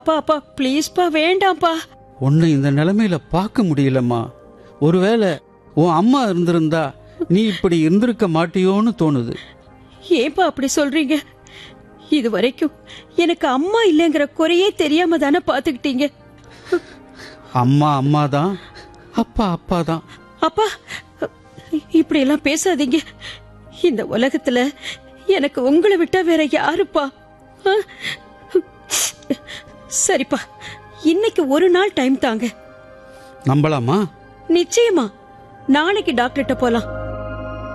அப்பா அப்பா ப்ளீஸ்ப்பா வேண்டாம்ப்பா உன்னை இந்த நிலைமையில பார்க்க முடியலம்மா ஒருவேளை உன் அம்மா இருந்திருந்தா நீ இப்படி இருந்திருக்க மாட்டியோன்னு தோணுது ஏன்பா அப்படி சொல்றீங்க இது வரைக்கும் எனக்கு அம்மா இல்லைங்கிற குறையே தெரியாம தானே பாத்துக்கிட்டீங்க அம்மா அம்மா தான் அப்பா அப்பா தான் அப்பா இப்படி எல்லாம் பேசாதீங்க இந்த உலகத்துல எனக்கு உங்களை விட்டா வேற யாருப்பா ஆ? சரிப்பா இன்னைக்கு ஒரு நாள் டைம் தாங்க நம்பலாமா நிச்சயமா நாளைக்கு டாக்டர்கிட்ட போலாம்